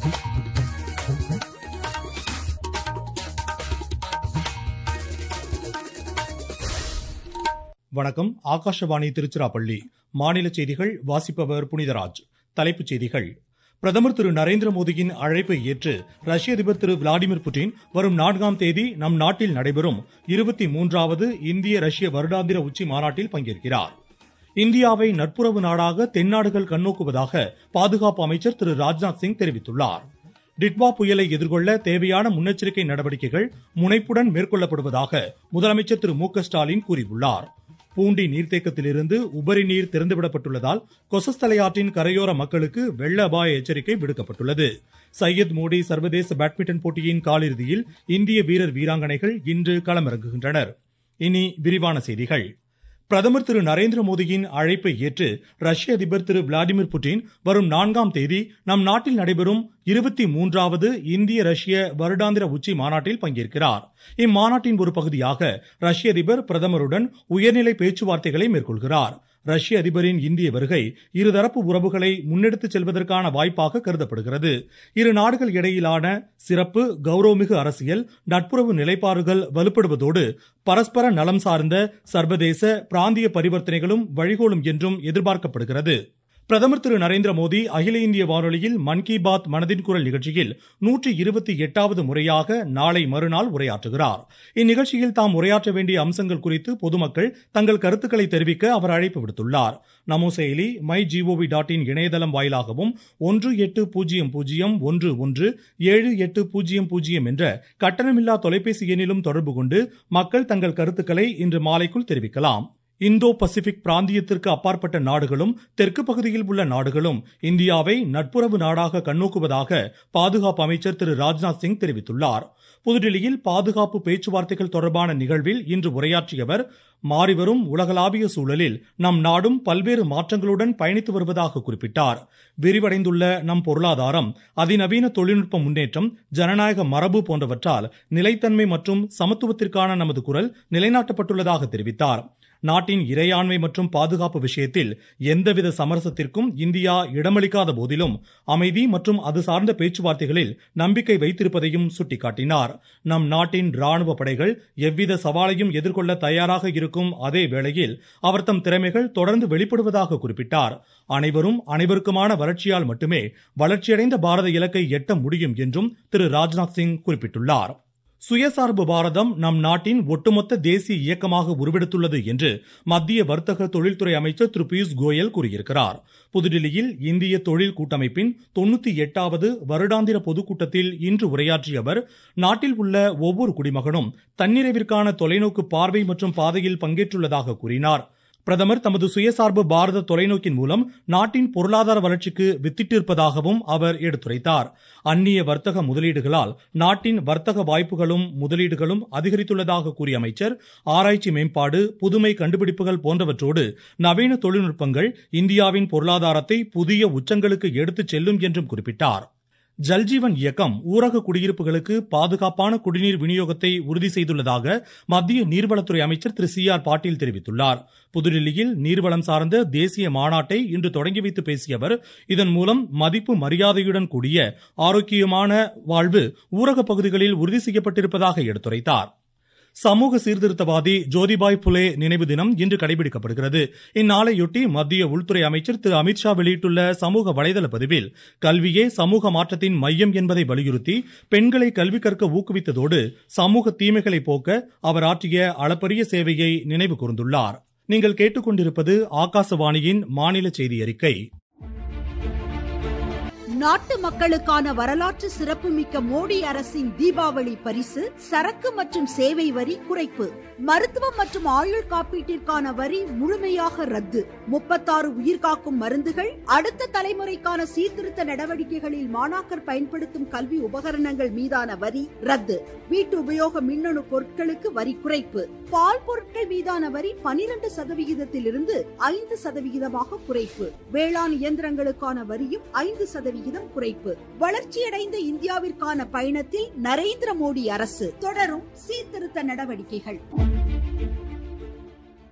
வணக்கம் ஆகாஷவாணி திருச்சிராப்பள்ளி மாநில செய்திகள் வாசிப்பவர் புனிதராஜ் தலைப்புச் செய்திகள் பிரதமர் திரு நரேந்திர மோடியின் அழைப்பை ஏற்று ரஷ்ய அதிபர் திரு விளாடிமிர் புட்டின் வரும் நான்காம் தேதி நம் நாட்டில் நடைபெறும் இருபத்தி மூன்றாவது இந்திய ரஷ்ய வருடாந்திர உச்சி மாநாட்டில் பங்கேற்கிறார் இந்தியாவை நட்புறவு நாடாக தென்னாடுகள் கண்ணோக்குவதாக பாதுகாப்பு அமைச்சர் திரு ராஜ்நாத் சிங் தெரிவித்துள்ளார் டிட்வா புயலை எதிர்கொள்ள தேவையான முன்னெச்சரிக்கை நடவடிக்கைகள் முனைப்புடன் மேற்கொள்ளப்படுவதாக முதலமைச்சர் திரு மு க ஸ்டாலின் கூறியுள்ளார் பூண்டி நீர்த்தேக்கத்திலிருந்து உபரி நீர் திறந்துவிடப்பட்டுள்ளதால் கொசஸ்தலையாற்றின் கரையோர மக்களுக்கு வெள்ள அபாய எச்சரிக்கை விடுக்கப்பட்டுள்ளது சையத் மோடி சர்வதேச பேட்மிண்டன் போட்டியின் காலிறுதியில் இந்திய வீரர் வீராங்கனைகள் இன்று களமிறங்குகின்றனர் இனி விரிவான செய்திகள் பிரதமர் திரு நரேந்திர மோடியின் அழைப்பை ஏற்று ரஷ்ய அதிபர் திரு விளாடிமிர் புட்டின் வரும் நான்காம் தேதி நம் நாட்டில் நடைபெறும் இருபத்தி மூன்றாவது இந்திய ரஷ்ய வருடாந்திர உச்சி மாநாட்டில் பங்கேற்கிறார் இம்மாநாட்டின் ஒரு பகுதியாக ரஷ்ய அதிபர் பிரதமருடன் உயர்நிலை பேச்சுவார்த்தைகளை மேற்கொள்கிறார் ரஷ்ய அதிபரின் இந்திய வருகை இருதரப்பு உறவுகளை முன்னெடுத்துச் செல்வதற்கான வாய்ப்பாக கருதப்படுகிறது இரு நாடுகள் இடையிலான சிறப்பு கௌரவமிகு அரசியல் நட்புறவு நிலைப்பாடுகள் வலுப்படுவதோடு பரஸ்பர நலம் சார்ந்த சர்வதேச பிராந்திய பரிவர்த்தனைகளும் வழிகோலும் என்றும் எதிர்பார்க்கப்படுகிறது பிரதமர் திரு நரேந்திர மோடி அகில இந்திய வானொலியில் மன் கி பாத் மனதின் குரல் நிகழ்ச்சியில் நூற்றி இருபத்தி எட்டாவது முறையாக நாளை மறுநாள் உரையாற்றுகிறார் இந்நிகழ்ச்சியில் தாம் உரையாற்ற வேண்டிய அம்சங்கள் குறித்து பொதுமக்கள் தங்கள் கருத்துக்களை தெரிவிக்க அவர் அழைப்பு விடுத்துள்ளார் நமோ செயலி மை ஜிஓவி டாட் இன் இணையதளம் வாயிலாகவும் ஒன்று எட்டு பூஜ்ஜியம் பூஜ்ஜியம் ஒன்று ஒன்று ஏழு எட்டு பூஜ்ஜியம் பூஜ்ஜியம் என்ற கட்டணமில்லா தொலைபேசி எண்ணிலும் தொடர்பு கொண்டு மக்கள் தங்கள் கருத்துக்களை இன்று மாலைக்குள் தெரிவிக்கலாம் இந்தோ பசிபிக் பிராந்தியத்திற்கு அப்பாற்பட்ட நாடுகளும் தெற்கு பகுதியில் உள்ள நாடுகளும் இந்தியாவை நட்புறவு நாடாக கண்ணோக்குவதாக பாதுகாப்பு அமைச்சர் திரு ராஜ்நாத் சிங் தெரிவித்துள்ளார் புதுடில்லியில் பாதுகாப்பு பேச்சுவார்த்தைகள் தொடர்பான நிகழ்வில் இன்று உரையாற்றிய அவர் மாறிவரும் உலகளாவிய சூழலில் நம் நாடும் பல்வேறு மாற்றங்களுடன் பயணித்து வருவதாக குறிப்பிட்டார் விரிவடைந்துள்ள நம் பொருளாதாரம் அதிநவீன தொழில்நுட்ப முன்னேற்றம் ஜனநாயக மரபு போன்றவற்றால் நிலைத்தன்மை மற்றும் சமத்துவத்திற்கான நமது குரல் நிலைநாட்டப்பட்டுள்ளதாக தெரிவித்தார் நாட்டின் இறையாண்மை மற்றும் பாதுகாப்பு விஷயத்தில் எந்தவித சமரசத்திற்கும் இந்தியா இடமளிக்காத போதிலும் அமைதி மற்றும் அது சார்ந்த பேச்சுவார்த்தைகளில் நம்பிக்கை வைத்திருப்பதையும் சுட்டிக்காட்டினார் நம் நாட்டின் ராணுவ படைகள் எவ்வித சவாலையும் எதிர்கொள்ள தயாராக இருக்கும் அதே வேளையில் அவர் தம் திறமைகள் தொடர்ந்து வெளிப்படுவதாக குறிப்பிட்டார் அனைவரும் அனைவருக்குமான வளர்ச்சியால் மட்டுமே வளர்ச்சியடைந்த பாரத இலக்கை எட்ட முடியும் என்றும் திரு ராஜ்நாத் சிங் குறிப்பிட்டுள்ளார் சுயசார்பு பாரதம் நம் நாட்டின் ஒட்டுமொத்த தேசிய இயக்கமாக உருவெடுத்துள்ளது என்று மத்திய வர்த்தக தொழில்துறை அமைச்சர் திரு பியூஷ் கோயல் கூறியிருக்கிறார் புதுடில்லியில் இந்திய தொழில் கூட்டமைப்பின் தொண்ணூத்தி எட்டாவது வருடாந்திர பொதுக்கூட்டத்தில் இன்று உரையாற்றிய அவர் நாட்டில் உள்ள ஒவ்வொரு குடிமகனும் தன்னிறைவிற்கான தொலைநோக்கு பார்வை மற்றும் பாதையில் பங்கேற்றுள்ளதாக கூறினார் பிரதமர் தமது சுயசார்பு பாரத தொலைநோக்கின் மூலம் நாட்டின் பொருளாதார வளர்ச்சிக்கு வித்திட்டிருப்பதாகவும் அவர் எடுத்துரைத்தார் அந்நிய வர்த்தக முதலீடுகளால் நாட்டின் வர்த்தக வாய்ப்புகளும் முதலீடுகளும் அதிகரித்துள்ளதாக கூறிய அமைச்சர் ஆராய்ச்சி மேம்பாடு புதுமை கண்டுபிடிப்புகள் போன்றவற்றோடு நவீன தொழில்நுட்பங்கள் இந்தியாவின் பொருளாதாரத்தை புதிய உச்சங்களுக்கு எடுத்துச் செல்லும் என்றும் குறிப்பிட்டார் ஜல்ஜீவன் இயக்கம் ஊரக குடியிருப்புகளுக்கு பாதுகாப்பான குடிநீர் விநியோகத்தை உறுதி செய்துள்ளதாக மத்திய நீர்வளத்துறை அமைச்சர் திரு சி ஆர் பாட்டீல் தெரிவித்துள்ளார் புதுடில்லியில் நீர்வளம் சார்ந்த தேசிய மாநாட்டை இன்று தொடங்கி வைத்து பேசிய அவர் இதன் மூலம் மதிப்பு மரியாதையுடன் கூடிய ஆரோக்கியமான வாழ்வு ஊரக பகுதிகளில் உறுதி செய்யப்பட்டிருப்பதாக எடுத்துரைத்தார் சமூக சீர்திருத்தவாதி ஜோதிபாய் புலே நினைவு தினம் இன்று கடைபிடிக்கப்படுகிறது இந்நாளையொட்டி மத்திய உள்துறை அமைச்சர் திரு அமித்ஷா வெளியிட்டுள்ள சமூக வலைதள பதிவில் கல்வியே சமூக மாற்றத்தின் மையம் என்பதை வலியுறுத்தி பெண்களை கல்வி கற்க ஊக்குவித்ததோடு சமூக தீமைகளை போக்க அவர் ஆற்றிய அளப்பரிய சேவையை நினைவு கூர்ந்துள்ளார் நீங்கள் கேட்டுக்கொண்டிருப்பது ஆகாசவாணியின் மாநில செய்தி அறிக்கை நாட்டு மக்களுக்கான வரலாற்று சிறப்புமிக்க மோடி அரசின் தீபாவளி பரிசு சரக்கு மற்றும் சேவை வரி குறைப்பு மருத்துவம் மற்றும் ஆயுள் காப்பீட்டிற்கான வரி முழுமையாக ரத்து முப்பத்தாறு உயிர்காக்கும் மருந்துகள் அடுத்த தலைமுறைக்கான சீர்திருத்த நடவடிக்கைகளில் மாணாக்கர் பயன்படுத்தும் கல்வி உபகரணங்கள் மீதான வரி ரத்து வீட்டு உபயோக மின்னணு பொருட்களுக்கு வரி குறைப்பு பால் பொருட்கள் மீதான வரி பனிரெண்டு சதவிகிதத்திலிருந்து ஐந்து சதவிகிதமாக குறைப்பு வேளாண் இயந்திரங்களுக்கான வரியும் ஐந்து சதவிகிதம் குறைப்பு வளர்ச்சியடைந்த இந்தியாவிற்கான பயணத்தில் நரேந்திர மோடி அரசு தொடரும் சீர்திருத்த நடவடிக்கைகள்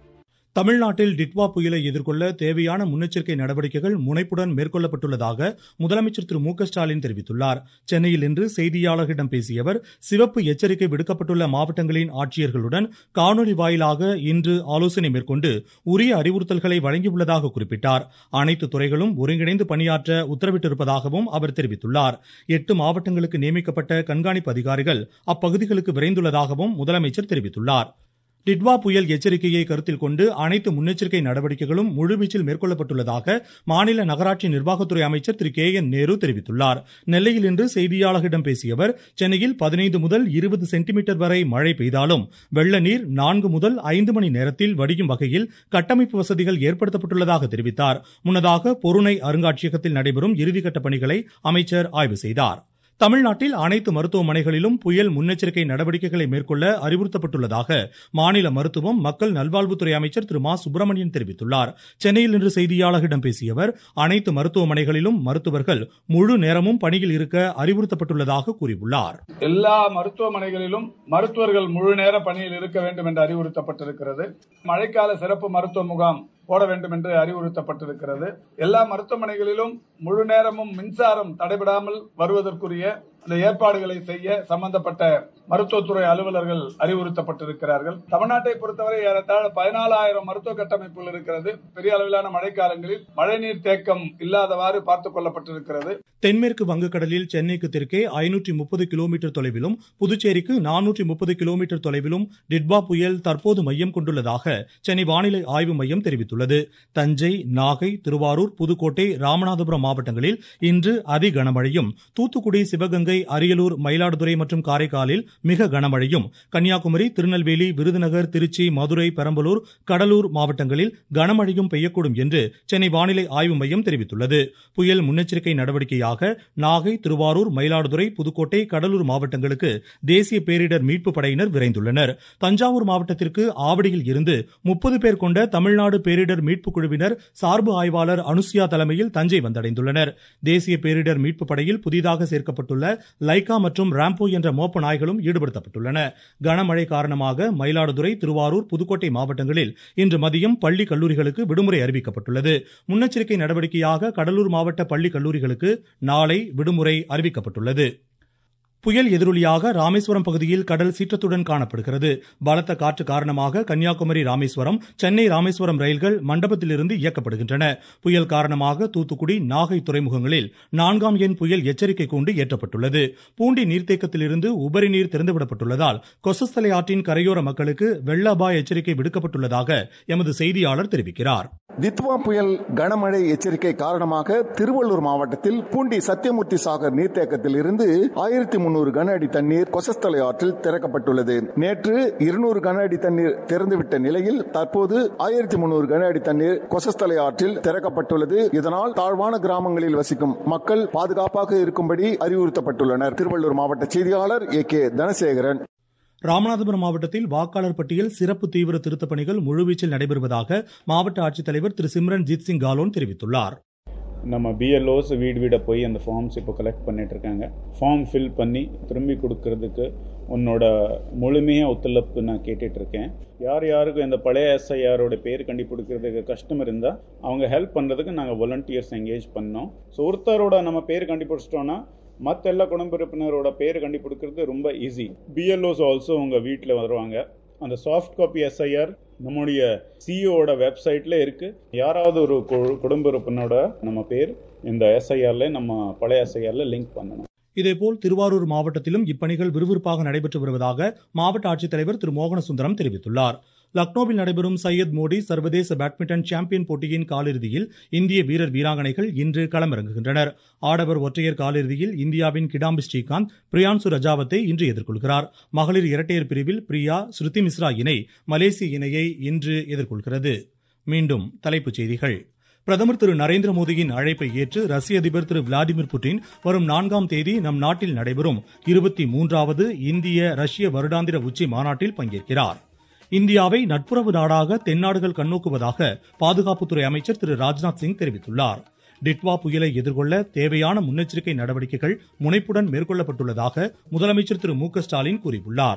தமிழ்நாட்டில் டிட்வா புயலை எதிர்கொள்ள தேவையான முன்னெச்சரிக்கை நடவடிக்கைகள் முனைப்புடன் மேற்கொள்ளப்பட்டுள்ளதாக முதலமைச்சர் திரு மு க ஸ்டாலின் தெரிவித்துள்ளார் சென்னையில் இன்று செய்தியாளர்களிடம் பேசிய அவர் சிவப்பு எச்சரிக்கை விடுக்கப்பட்டுள்ள மாவட்டங்களின் ஆட்சியர்களுடன் காணொலி வாயிலாக இன்று ஆலோசனை மேற்கொண்டு உரிய அறிவுறுத்தல்களை வழங்கியுள்ளதாக குறிப்பிட்டார் அனைத்து துறைகளும் ஒருங்கிணைந்து பணியாற்ற உத்தரவிட்டிருப்பதாகவும் அவர் தெரிவித்துள்ளார் எட்டு மாவட்டங்களுக்கு நியமிக்கப்பட்ட கண்காணிப்பு அதிகாரிகள் அப்பகுதிகளுக்கு விரைந்துள்ளதாகவும் முதலமைச்சர் தெரிவித்துள்ளார் டிட்வா புயல் எச்சரிக்கையை கருத்தில் கொண்டு அனைத்து முன்னெச்சரிக்கை நடவடிக்கைகளும் முழுவீச்சில் மேற்கொள்ளப்பட்டுள்ளதாக மாநில நகராட்சி நிர்வாகத்துறை அமைச்சர் திரு கே என் நேரு தெரிவித்துள்ளார் நெல்லையில் இன்று செய்தியாளர்களிடம் பேசிய அவர் சென்னையில் பதினைந்து முதல் இருபது சென்டிமீட்டர் வரை மழை பெய்தாலும் வெள்ள நீர் நான்கு முதல் ஐந்து மணி நேரத்தில் வடியும் வகையில் கட்டமைப்பு வசதிகள் ஏற்படுத்தப்பட்டுள்ளதாக தெரிவித்தார் முன்னதாக பொருணை அருங்காட்சியகத்தில் நடைபெறும் இறுதிக்கட்ட பணிகளை அமைச்சர் ஆய்வு செய்தார் தமிழ்நாட்டில் அனைத்து மருத்துவமனைகளிலும் புயல் முன்னெச்சரிக்கை நடவடிக்கைகளை மேற்கொள்ள அறிவுறுத்தப்பட்டுள்ளதாக மாநில மருத்துவம் மக்கள் நல்வாழ்வுத்துறை அமைச்சர் திரு மா சுப்பிரமணியன் தெரிவித்துள்ளார் சென்னையில் இன்று செய்தியாளர்களிடம் பேசிய அவர் அனைத்து மருத்துவமனைகளிலும் மருத்துவர்கள் முழு நேரமும் பணியில் இருக்க அறிவுறுத்தப்பட்டுள்ளதாக கூறியுள்ளார் எல்லா மருத்துவமனைகளிலும் மருத்துவர்கள் முழு நேர பணியில் இருக்க வேண்டும் என்று அறிவுறுத்தப்பட்டிருக்கிறது மழைக்கால சிறப்பு மருத்துவ முகாம் போட வேண்டும் என்று அறிவுறுத்தப்பட்டிருக்கிறது எல்லா மருத்துவமனைகளிலும் முழு நேரமும் மின்சாரம் தடைபடாமல் வருவதற்குரிய அந்த ஏற்பாடுகளை செய்ய சம்பந்தப்பட்ட மருத்துவத்துறை அலுவலர்கள் அறிவுறுத்தப்பட்டிருக்கிறார்கள் தமிழ்நாட்டை பொறுத்தவரை ஏறத்தாழ பதினாலாயிரம் மருத்துவ கட்டமைப்புகள் இருக்கிறது பெரிய அளவிலான மழைக்காலங்களில் மழைநீர் தேக்கம் இல்லாதவாறு பார்த்துக் கொள்ளப்பட்டிருக்கிறது தென்மேற்கு வங்கக்கடலில் சென்னைக்கு தெற்கே ஐநூற்றி முப்பது கிலோமீட்டர் தொலைவிலும் புதுச்சேரிக்கு நானூற்றி முப்பது கிலோமீட்டர் தொலைவிலும் டிட்வா புயல் தற்போது மையம் கொண்டுள்ளதாக சென்னை வானிலை ஆய்வு மையம் தெரிவித்துள்ளது தஞ்சை நாகை திருவாரூர் புதுக்கோட்டை ராமநாதபுரம் மாவட்டங்களில் இன்று அதி கனமழையும் தூத்துக்குடி சிவகங்கை அரியலூர் மயிலாடுதுறை மற்றும் காரைக்காலில் மிக கனமழையும் கன்னியாகுமரி திருநெல்வேலி விருதுநகர் திருச்சி மதுரை பெரம்பலூர் கடலூர் மாவட்டங்களில் கனமழையும் பெய்யக்கூடும் என்று சென்னை வானிலை ஆய்வு மையம் தெரிவித்துள்ளது புயல் முன்னெச்சரிக்கை நடவடிக்கையாக நாகை திருவாரூர் மயிலாடுதுறை புதுக்கோட்டை கடலூர் மாவட்டங்களுக்கு தேசிய பேரிடர் மீட்பு படையினர் விரைந்துள்ளனர் தஞ்சாவூர் மாவட்டத்திற்கு ஆவடியில் இருந்து முப்பது பேர் கொண்ட தமிழ்நாடு பேரிடர் மீட்பு குழுவினர் சார்பு ஆய்வாளர் அனுசியா தலைமையில் தஞ்சை வந்தடைந்துள்ளனர் தேசிய பேரிடர் மீட்பு படையில் புதிதாக சேர்க்கப்பட்டுள்ள லைகா மற்றும் ராம்போ என்ற மோப்ப நாய்களும் ஈடுபடுத்தப்பட்டுள்ளன கனமழை காரணமாக மயிலாடுதுறை திருவாரூர் புதுக்கோட்டை மாவட்டங்களில் இன்று மதியம் பள்ளி கல்லூரிகளுக்கு விடுமுறை அறிவிக்கப்பட்டுள்ளது முன்னெச்சரிக்கை நடவடிக்கையாக கடலூர் மாவட்ட பள்ளி கல்லூரிகளுக்கு நாளை விடுமுறை அறிவிக்கப்பட்டுள்ளது புயல் எதிரொலியாக ராமேஸ்வரம் பகுதியில் கடல் சீற்றத்துடன் காணப்படுகிறது பலத்த காற்று காரணமாக கன்னியாகுமரி ராமேஸ்வரம் சென்னை ராமேஸ்வரம் ரயில்கள் மண்டபத்திலிருந்து இயக்கப்படுகின்றன புயல் காரணமாக தூத்துக்குடி நாகை துறைமுகங்களில் நான்காம் எண் புயல் எச்சரிக்கை கூண்டு ஏற்றப்பட்டுள்ளது பூண்டி நீர்த்தேக்கத்திலிருந்து உபரி நீர் திறந்துவிடப்பட்டுள்ளதால் கொசஸ்தலை ஆற்றின் கரையோர மக்களுக்கு வெள்ள அபாய எச்சரிக்கை விடுக்கப்பட்டுள்ளதாக எமது செய்தியாளர் தெரிவிக்கிறார் தித்வா புயல் கனமழை எச்சரிக்கை காரணமாக திருவள்ளூர் மாவட்டத்தில் பூண்டி சத்தியமூர்த்தி சாகர் நீர்த்தேக்கத்தில் இருந்து ஆயிரத்தி முன்னூறு கன அடி தண்ணீர் கொசஸ்தலை ஆற்றில் திறக்கப்பட்டுள்ளது நேற்று இருநூறு கன அடி தண்ணீர் திறந்துவிட்ட நிலையில் தற்போது ஆயிரத்தி முன்னூறு கன அடி தண்ணீர் கொசஸ்தலை ஆற்றில் திறக்கப்பட்டுள்ளது இதனால் தாழ்வான கிராமங்களில் வசிக்கும் மக்கள் பாதுகாப்பாக இருக்கும்படி அறிவுறுத்தப்பட்டுள்ளனர் திருவள்ளூர் மாவட்ட செய்தியாளர் ஏ கே தனசேகரன் ராமநாதபுரம் மாவட்டத்தில் வாக்காளர் பட்டியல் சிறப்பு தீவிர திருத்தப் பணிகள் முழுவீச்சில் நடைபெறுவதாக மாவட்ட ஆட்சித்தலைவர் திரு சிம்ரன் ஜித் சிங் காலோன் தெரிவித்துள்ளார் நம்ம பிஎல்ஓஸ் வீடு வீடாக போய் அந்த ஃபார்ம்ஸ் இப்போ கலெக்ட் பண்ணிட்டு இருக்காங்க ஃபார்ம் ஃபில் பண்ணி திரும்பி கொடுக்கறதுக்கு உன்னோட முழுமையாக ஒத்துழைப்பு நான் கேட்டுட்டு இருக்கேன் யார் யாருக்கும் இந்த பழைய எஸ்ஐஆரோட பேர் கண்டுபிடிக்கிறதுக்கு கஷ்டம் இருந்தால் அவங்க ஹெல்ப் பண்ணுறதுக்கு நாங்கள் வாலண்டியர்ஸ் என்கேஜ் பண்ணோம் ஸோ ஒருத்தரோட நம்ம பேர் கண்டுபிடிச்சிட்டோன்னா மற்ற எல்லா குடும்ப உறுப்பினரோட பேர் கண்டுபிடிக்கிறது ரொம்ப ஈஸி பிஎல்ஓஸ் ஆல்சோ உங்கள் வீட்டில் வருவாங்க அந்த சாஃப்ட் காப்பி எஸ்ஐஆர் நம்முடைய சிஇஓட வெப்சைட்ல இருக்கு யாராவது ஒரு குடும்ப உறுப்பினரோட நம்ம பேர் இந்த எஸ்ஐஆர்ல நம்ம பழைய எஸ்ஐஆர்ல லிங்க் பண்ணணும் இதேபோல் திருவாரூர் மாவட்டத்திலும் இப்பணிகள் விறுவிறுப்பாக நடைபெற்று வருவதாக மாவட்ட ஆட்சித்தலைவர் திரு மோகனசுந்தரம் தெரிவித்துள்ளார் லக்னோவில் நடைபெறும் சையத் மோடி சர்வதேச பேட்மிண்டன் சாம்பியன் போட்டியின் காலிறுதியில் இந்திய வீரர் வீராங்கனைகள் இன்று களமிறங்குகின்றனர் ஆடவர் ஒற்றையர் காலிறுதியில் இந்தியாவின் கிடாம்பி ஸ்ரீகாந்த் பிரியான்சு ரஜாவத்தை இன்று எதிர்கொள்கிறார் மகளிர் இரட்டையர் பிரிவில் பிரியா ஸ்ருதி மிஸ்ரா இணை மலேசிய இணையை இன்று எதிர்கொள்கிறது மீண்டும் தலைப்புச் செய்திகள் பிரதமர் திரு நரேந்திர மோடியின் அழைப்பை ஏற்று ரஷ்ய அதிபர் திரு விளாடிமிர் புட்டின் வரும் நான்காம் தேதி நம் நாட்டில் நடைபெறும் இருபத்தி மூன்றாவது இந்திய ரஷ்ய வருடாந்திர உச்சி மாநாட்டில் பங்கேற்கிறார் இந்தியாவை நட்புறவு நாடாக தென்னாடுகள் கண்ணோக்குவதாக பாதுகாப்புத்துறை அமைச்சர் திரு ராஜ்நாத் சிங் தெரிவித்துள்ளார் டிட்வா புயலை எதிர்கொள்ள தேவையான முன்னெச்சரிக்கை நடவடிக்கைகள் முனைப்புடன் மேற்கொள்ளப்பட்டுள்ளதாக முதலமைச்சர் திரு மு க ஸ்டாலின் கூறியுள்ளார்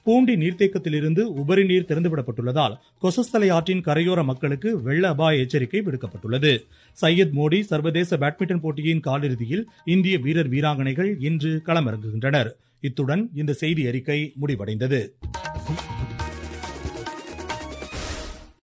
பூண்டி நீர்த்தேக்கத்திலிருந்து உபரி நீர் திறந்துவிடப்பட்டுள்ளதால் கொசஸ்தலை ஆற்றின் கரையோர மக்களுக்கு வெள்ள அபாய எச்சரிக்கை விடுக்கப்பட்டுள்ளது சையத் மோடி சர்வதேச பேட்மிண்டன் போட்டியின் காலிறுதியில் இந்திய வீரர் வீராங்கனைகள் இன்று களமிறங்குகின்றனர் இத்துடன் இந்த செய்தி அறிக்கை முடிவடைந்தது